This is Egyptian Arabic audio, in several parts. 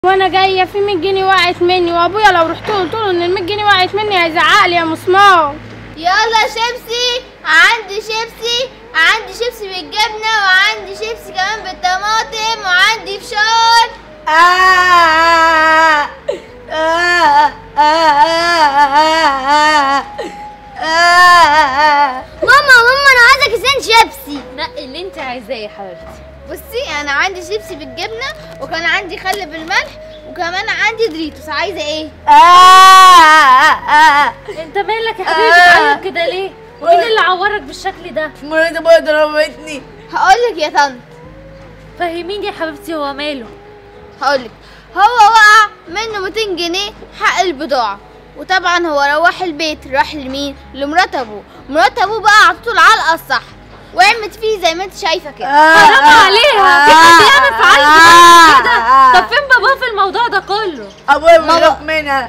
وانا جايه في 100 جنيه وقعت مني وابويا لو رحت قلت له ان ال 100 جنيه وقعت مني هيزعق لي يا مسمار يلا شيبسي عندي شيبسي عندي شيبسي بالجبنة وعندي شيبسي كمان بالطماطم وعندي فشار آه آه آه آه ماما ماما انا عايزة كيسين شيبسي نقي اللي انت عايزاه يا حبيبتي بصي انا عندي شيبسي بالجبنة وكان عندي خل بالملح وكمان عندي دريتوس عايزة ايه آه انت مالك يا حبيبي بتعيط كده ليه مين اللي عورك بالشكل ده مراتي بقى ضربتني هقولك يا طنط فهميني يا حبيبتي هو ماله هقولك هو وقع منه 200 جنيه حق البضاعة وطبعا هو روح البيت راح لمين لمرات ابوه مرات ابوه بقى عطته العلقة الصح وعمت فيه زي ما انت شايفة كده حرام عليها في حد يعمل في عيل صغير كده طب فين باباه في الموضوع ده كله ابويا ماما. بيخاف منها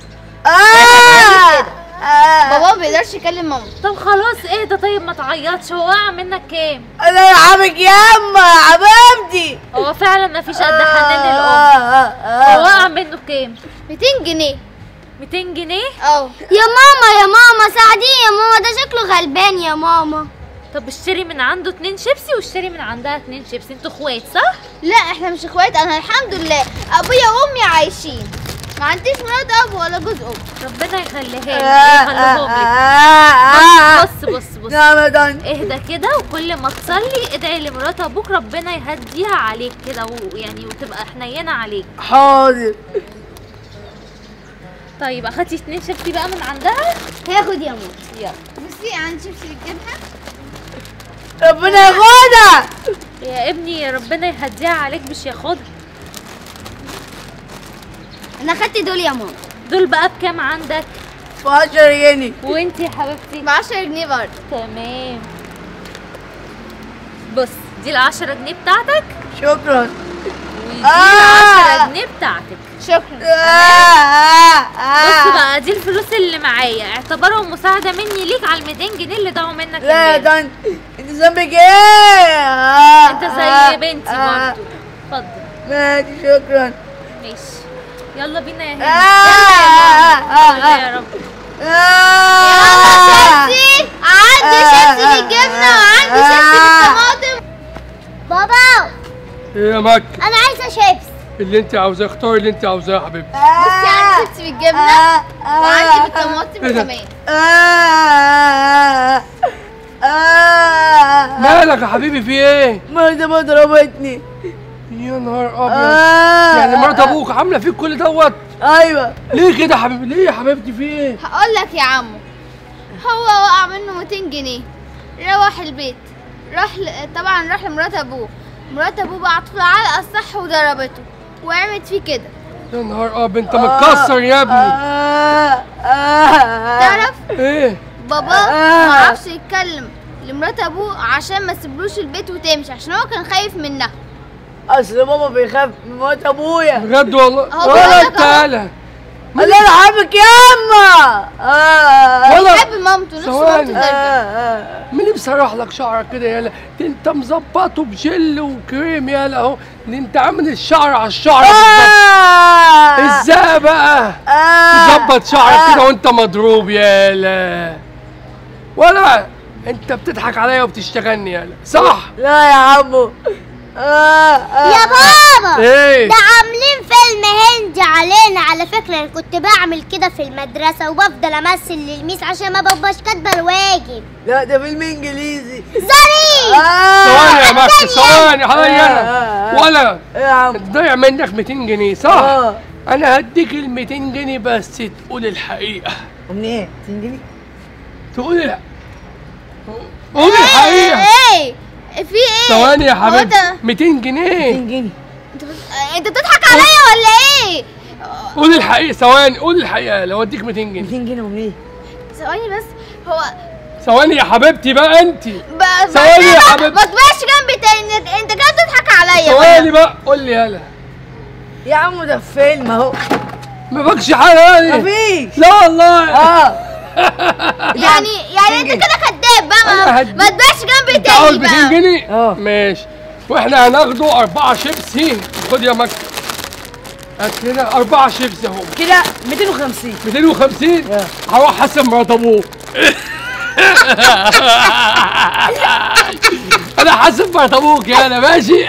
آه آه. بابا ما بيقدرش يكلم ماما طب خلاص اهدى طيب ما تعيطش هو وقع منك كام انا العبك ياما حبيبتي هو فعلا ما فيش قد حنان الام هو وقع منه بكام 200 جنيه 200 جنيه اه يا ماما يا ماما ساعديني يا ماما ده شكله غلبان يا ماما طب اشتري من عنده اتنين شيبسي واشتري من عندها اتنين شيبسي انتوا اخوات صح لا احنا مش اخوات انا الحمد لله ابويا وامي عايشين ما عنديش مرات اب ولا جوز ام ربنا يخليها لك يخليهم لك بص بص بص رمضان اهدى كده وكل ما تصلي ادعي لمرات ابوك ربنا يهديها عليك كده ويعني وتبقى حنينه عليك حاضر طيب اخدتي اتنين شيبسي بقى من عندها هاخد يا ماما يلا بصي عندي شيبسي بالجبنه ربنا ياخدها يا ابني ربنا يهديها عليك مش ياخدها انا خدت دول يا ماما دول بقى بكام عندك في 10 جنيه وانتي يا حبيبتي ب 10 جنيه برضه تمام بص دي العشرة جنيه بتاعتك شكرا ودي آه. العشرة جنيه بتاعتك شكرا بص بقى دي الفلوس اللي معايا اعتبرهم مساعدة مني ليك على ال 200 جنيه اللي ضاعوا منك لا امبارح. ده انت انت ذنبك ايه انت زي بنتي برضو اتفضل ماشي شكرا ماشي يلا بينا يا هند آه. يلا يا رب شيبسي عندي شيبسي بالجبنه وعندي شيبسي بالطماطم بابا ايه يا مك انا عايزه شيبس اللي انت عاوزاه اختاري اللي انت عاوزاه يا حبيبتي بصي عندي شيبسي بالجبنه وعندي بالطماطم ايه ده؟ كمان مالك يا حبيبي في ايه مراتي بقى ضربتني يا نهار ابيض آه. يعني مرات ابوك عامله فيك كل دوت ايوه ليه كده يا حبيبي ليه يا حبيبتي في ايه هقول لك يا عمو هو وقع منه 200 جنيه روح البيت راح ل... طبعا راح لمرات ابوه مرات ابوه بقى عطته العلقه الصح وضربته وعملت فيه كده يا نهار ابيض انت متكسر يا ابني آه. آه. تعرف ايه بابا آه. ما عرفش يتكلم لمرات ابوه عشان ما تسيبلوش البيت وتمشي عشان هو كان خايف منها اصل بابا بيخاف من موت ابويا بجد والله أهو ولا بقولك انت أهو. يالا الله يرحمك ياما آه. ولا بيحب مامته نفسه ثواني. مامته ترجع آه. مين اللي مسرح لك شعرك كده يالا ده انت مظبطه بجل وكريم يالا اهو ده انت عامل الشعر على الشعر بالظبط آه. ازاي بقى آه. تظبط شعرك كده وانت مضروب يالا ولا انت بتضحك عليا وبتشتغلني يالا صح لا يا عمو آه. آه. يا بابا ايه ده عاملين فيلم هندي علينا على فكرة أنا كنت بعمل كده في المدرسة وبفضل أمثل للميس عشان ما ببقاش كاتبة الواجب لا ده فيلم انجليزي ظريف آه. ثواني يا مكي ثواني هاي آه، انا آه. ولا ايه يا عم ضيع منك 200 جنيه صح آه. انا هديك ال 200 جنيه بس تقول الحقيقه منين تنجلي تقول الح... قول الحقيقه ايه في ايه ثواني يا هو حبيبتي أنت- 200 جنيه تنجلي انت بت- انت بتضحك عليا ولا ايه قول الحقيقه ثواني قول الحقيقه لو اديك 200 جنيه 200 جنيه منين ثواني بس هو ثواني يا حبيبتي بقى انت ب- ثواني يا بقى- حبيبتي. ما تبقاش جنبي تاني انت انت كده بتضحك عليا ثواني بقى قول لي يلا يا عم ده فيلم اهو ما بكش حاجه يعني مفيش لا والله اه يعني يعني انت جنيه. كده كداب بقى أنا ما, هديك- ما تبقاش جنبي انت عاوز تاني 200 بقى جنيه اه. ماشي واحنا هناخده اربعه شيبسي خد يا مكي هات لنا أربعة شيبسي أهو كده 250 250 هروح حسن مرات أبوه أنا حسن مرات أبوك يالا ماشي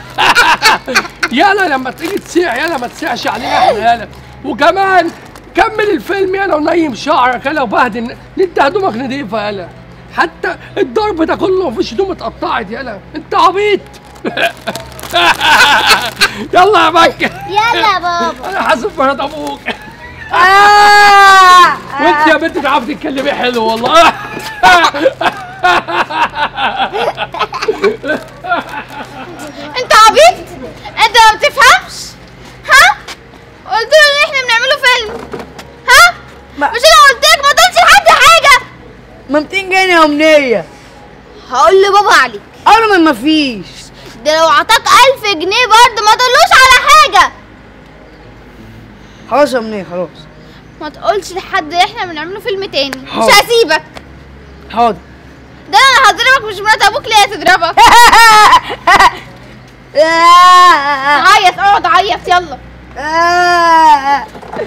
يالا لما تيجي تسيع يالا ما تسيعش علينا احنا يالا وكمان كمل الفيلم يالا ونيم شعرك يالا وبهدل انت هدومك نضيفه يالا حتى الضرب ده كله مفيش هدوم اتقطعت يالا انت عبيط يلا يا مكة يلا يا بابا انا حاسب مرات ابوك آه وانت يا بنت تعرفي تتكلمي حلو والله انت عبيط انت ما بتفهمش ها قلت له ان احنا بنعمله فيلم ها ما- مش انا قلت لك ما تقولش لحد حاجه ما 200 جنيه يا امنيه هقول لبابا عليك انا ما فيش ده لو عطاك ألف جنيه برضه ما تقولوش على حاجه خلاص يا امنيه خلاص ما تقولش لحد احنا بنعمله فيلم تاني مش حاضر. هسيبك حاضر ده انا هضربك مش مرات ابوك ليه هتضربك آه عيط اقعد عيط يلا آه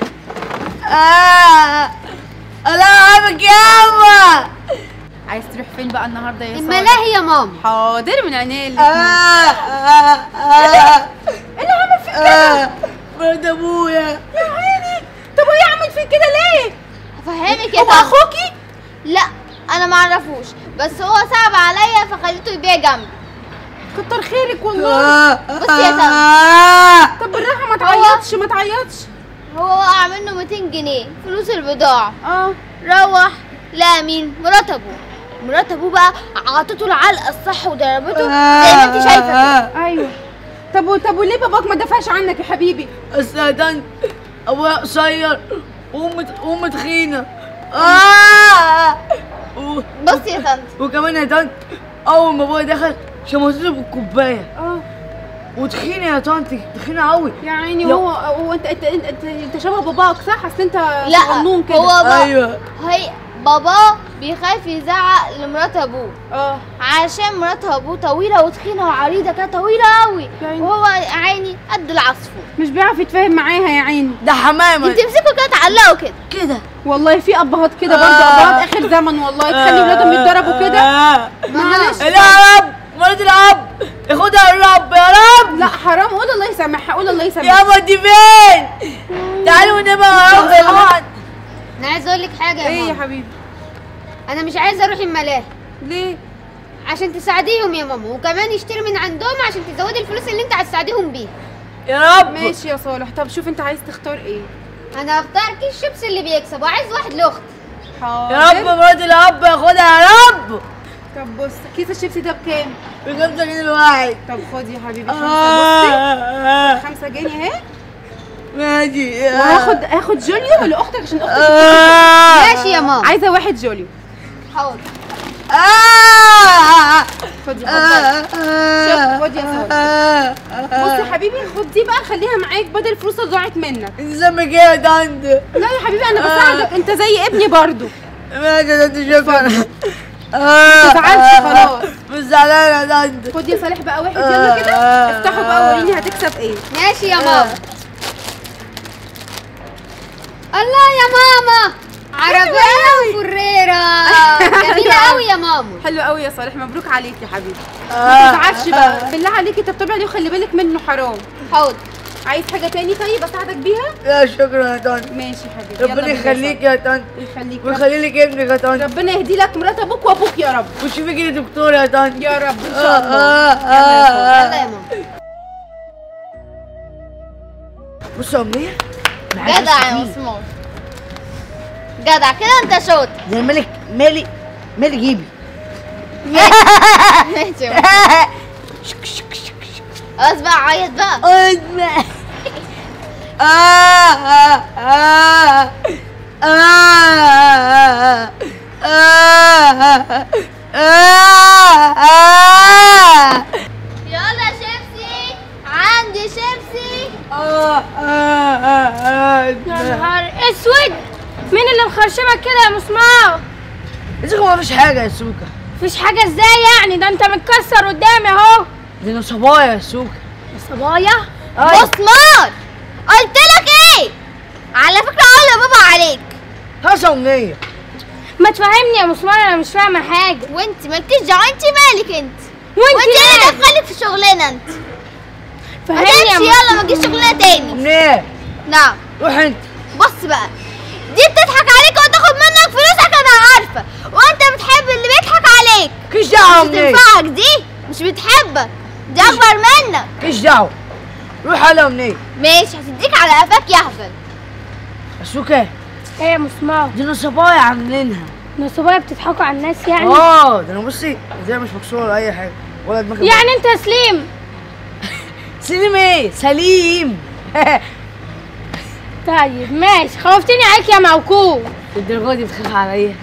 آه الله يعافيك يابا عايز تروح فين بقى النهارده يا الملاهي يا ماما حاضر من عينيا آه آه آه اللي عمل فيك كده؟ مرات ابويا طب وهي عملت فيك كده ليه؟ افهمك يا هو طنط اخوكي؟ لا انا ما اعرفوش بس هو صعب عليا فخليته يبيع جنبي كتر خيرك والله آه بصي يا طنط. آه طب بالراحه ما تعيطش ما تعيطش هو وقع منه 200 جنيه فلوس البضاعة اه روح لا مين مرات ابوه مرات ابوه بقى عطته العلقة الصح وضربته زي ما انت شايفة كده ايوه طب و- طب وليه باباك ما دفعش عنك يا حبيبي؟ استاذن ابويا قصير وامي وامي تخينه آه و- بصي يا طنط وكمان يا طنط اول ما ابويا دخل شمسته بالكوبايه اه وتخينه يا طنط تخينه قوي يا عيني يا- هو هو انت انت انت, انت, انت شبه باباك صح؟ اصل انت لا صغنون كده هو بقى ايوه هي باباه بيخاف يزعق لمرات ابوه اه عشان مرات ابوه طويلة وتخينة وعريضة كده طويلة قوي يا عيني. وهو عيني قد العصفور مش بيعرف يتفاهم معاها يا عيني ده حمامه انت تمسكوا كده تعلقوا كده كده والله في ابهات كده برضه آه. ابهات اخر زمن والله تخلي ولادهم يتضربوا كده آه. معلش لا يا رب مرات الاب ياخدها الرب يا رب لا حرام قول الله يسامحها قول الله يسامحها يابا دي فين تعالوا نبقى نروح الحوض انا عايز اقول لك حاجة يا ايه يا ماما حبيبي انا مش عايزة اروح الملاهي ليه عشان تساعديهم يا ماما وكمان يشتري من عندهم عشان تزودي الفلوس اللي انت هتساعديهم بيها يا رب ماشي يا صالح طب شوف انت عايز تختار ايه انا هختار كيس شيبسي اللي بيكسب وعايز واحد لاختي حاضر يا رب مرات الاب ياخدها يا رب طب بص كيس الشيبسي ده بكام بخمسة جنيه الواحد طب خد يا حبيبي خمسة بصي آه. خمسة جنيه اهي ماشي وهاخد هاخد جوليو لاختك عشان اختك آه. ماشي يا ماما عايزه واحد جوليو حاضر آه. خد يا آه. حبيبي شوف، خد يا صاحبي. آه. بص يا حبيبي خد دي بقى خليها معاك بدل الفلوس اللي ضاعت منك انت ذنبك ايه يا دند لا يا حبيبي انا بساعدك انت زي ابني برضو ماشي يا دند شكرا آه. تزعلش خلاص. مش زعلان يا دند خد يا صالح بقى واحد يلا كده افتحه بقى وريني هتكسب ايه ماشي يا ماما الله يا ماما عربية وفريرة جميلة قوي يا ماما حلو قوي يا صالح مبروك عليك يا حبيبي ما آه. تزعلش بقى بالله عليكي طبطبي عليه وخلي بالك منه حرام حاضر عايز حاجه تاني طيب اساعدك بيها لا شكرا يا دند ماشي يا حبيبي يلا ربنا بينا يخليك يا دند صالح. يخليك رب- ويخلي لك ابنك يا دند ربنا يهدي لك مرات ابوك وابوك يا رب وشوفيك لي دكتور يا دند يا رب ان آه. شاء الله آه. يلا يا آه. ماما بصوا يا أمنية أنا عايز جدع يا أسمع. مسمار جدع كده انت شاطر زي الملك مالي مالي جيبي ماشي يا ماما. خلاص بقى عيط بقى اسمع آه آه آه آه آه آه يلا شيبسي عندي شيبسي آه آه يا نهار اسود مين اللي مخرشمك كده يا مسمار لسه ما فيش حاجة يا سوكا مفيش حاجه ازاي يعني ده انت متكسر قدامي اهو دي نصبايا يا سوكا صبايا أيوة. مسمار قلت على فكره اقول لبابا عليك خلاص يا امنيه ما تفهمني يا مسمار انا مش فاهمه حاجه وانت مالكيش دعوه انت مالك انت وانت وانت اللي مالك؟ دخلك في شغلنا انت ما فهمني يا تمشي مسمار يلا ما تجيش شغلنا تاني امنيه نعم روح انت بص بقى دي بتضحك عليك وتاخد منك فلوسك انا عارفه وانت بتحب اللي بيضحك عليك مالكيش دعوه يا مش امنيه تنفعك دي مش بتحبك دي اكبر منك مالكيش دعوه روح يلا يا امنيه ماشي هتديك على قفاك يهبل السوكه ايه يا مسمار دي نصبايا عاملينها نصبايا بتضحكوا على الناس يعني اه ده انا بصي دي مش مكسوره ولا اي حاجه ولا دماغي يعني انت يا سليم سليم ايه سليم طيب ماشي خوفتني عليك يا موكول الدرجه دي بتخاف عليا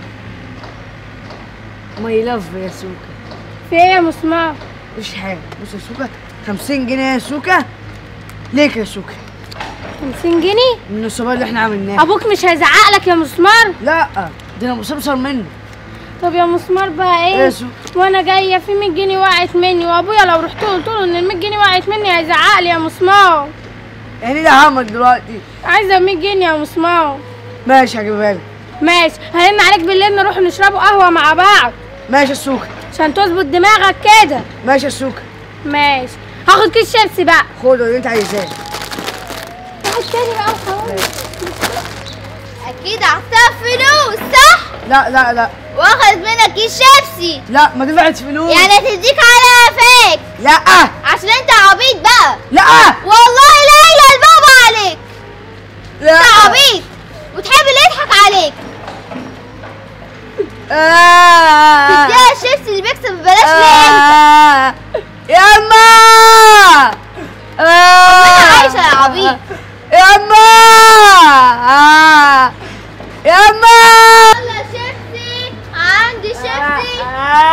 ماي لاف يا سوكا في ايه يا مسمار مش حاجه بص يا سوكا 50 جنيه يا سوكا ليك يا سوكا 50 جنيه من الصباح اللي احنا عملناه ابوك مش هيزعق لك يا مسمار لا ده انا مسمسر منه طب يا مسمار بقى ايه ايه يا سوكا وانا جايه في 100 جنيه وقعت مني وابويا لو رحت قلت له ان ال 100 جنيه وقعت مني هيزعق لي يا مسمار يعني ده همك دلوقتي عايزه 100 جنيه يا مسمار ماشي هجيبها لك ماشي هرن عليك بالليل نروح نشربوا قهوه مع بعض ماشي يا سوكا عشان تظبط دماغك كده ماشي يا سوكا ماشي هاخد كيس شيبسي بقى خد اللي انت عايزاه واحد تاني بقى وخلاص اكيد عطاها فلوس صح لا لا لا واخد منك كيس شيبسي لا ما دفعت فلوس يعني هتديك على قفاك لا عشان انت عبيط بقى لا والله لا اله الا بابا عليك لا انت عبيط وتحب اللي يضحك عليك آه. تديها الشيبسي اللي بيكسب ببلاش ليه انت آه. يا اما أنا عايشة يا عبيط. يا اما آه. يا اما يلا شيبسي عندي شيبسي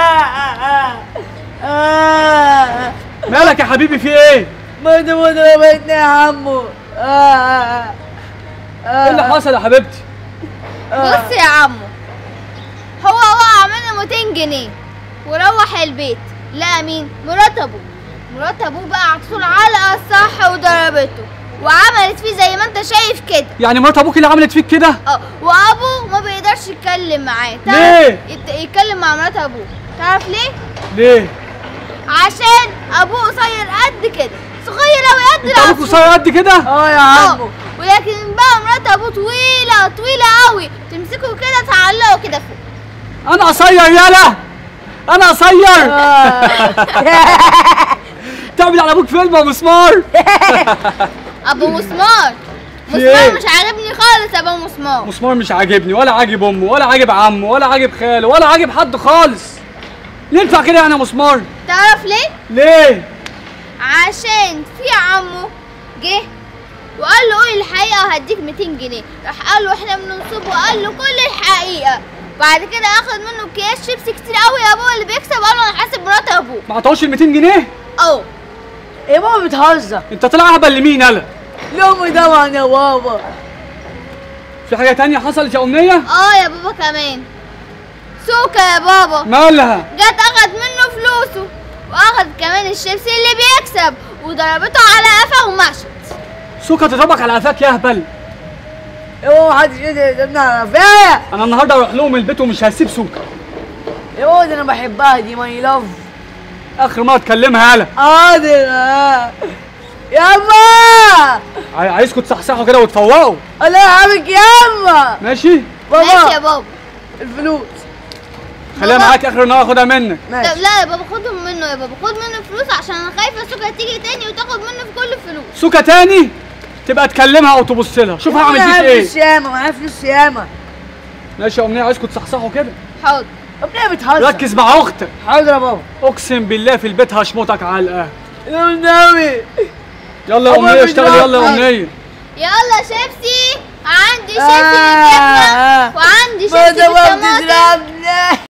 مالك يا حبيبي في ايه؟ ما ده ما ضربتني يا عمو آه. ايه اللي حصل يا حبيبتي؟ بص يا عمو هو وقع منه 200 جنيه وروح البيت لقى مين مرات ابوه مرات ابوه بقى عطته العلقه الصح وضربته وعملت فيه زي ما انت شايف كده يعني مرات ابوك اللي عملت فيك كده؟ اه وابوه ما بيقدرش يتكلم معاه تعرف ليه؟ يت- يتكلم مع مرات ابوه تعرف ليه ليه؟ عشان ابوه قصير قد كده صغير اوي قد انت ابوك العصفور. قصير قد كده؟ اه يا اه عمو ولكن بقى مرات ابوه طويله طويله قوي تمسكه كده تعلقه كده فوق انا قصير يالا انا قصير تعمل على ابوك فيلم يا مسمار ابو مسمار في مسمار ايه؟ مش عاجبني خالص يا ابو مسمار مسمار مش عاجبني ولا عاجب امه ولا عاجب عمه ولا عاجب خاله ولا عاجب حد خالص ينفع كده يعني يا مسمار تعرف ليه ليه عشان في عمه جه وقال له قول الحقيقه وهديك 200 جنيه راح قال له احنا بننصبه وقال له كل الحقيقه بعد كده اخد منه اكياس شيبسي كتير قوي يا ابوه اللي بيكسب قال له انا حاسب مرات ابوه ما عطاهوش ال 200 جنيه اه يا بابا بتهزر انت طلع اهبل لمين يالا يومي طبعا يا بابا في حاجه تانية حصلت يا امنيه اه يا بابا كمان سوكا يا بابا مالها جت اخد منه فلوسه واخد كمان الشيبسي اللي بيكسب وضربته على قفاه ومشت سوكا تضربك على قفاك يا اهبل يا بابا محدش يقدر يضربني على قفايا انا النهارده اروح لهم البيت ومش هسيب سوكا يا بابا ده انا بحبها دي ماي لاف اخر مره تكلمها يالا حاضر آه. ياما عاي- عايزكم تصحصحوا كده وتفوقوا الله يرحمك ياما ماشي ماشي يا بابا بابا الفلوس خليها بابا. معاك اخر النهار اخدها منك طب ماشي لا يا بابا خدهم منه يا بابا خد منه فلوس عشان انا خايفه سوكا تيجي تاني وتاخد منه في كل الفلوس سوكا تاني تبقى تكلمها او تبص لها شوف هعمل فيك معايا ايه فلوس ياما معايا فلوس ياما ماشي يا امنيه عايزكم تصحصحوا كده حاضر ربنا بتهزر ركز مع اختك حاضر يا بابا اقسم بالله في البيت هشمطك علقه يا ناوي يلا يا أبويا امنيه اشتغل يلا يا بيضربني. امنيه يلا شيبسي عندي شيبسي آه. بالجبنه وعندي ما شيبسي ده ما بالطماطم بتضربني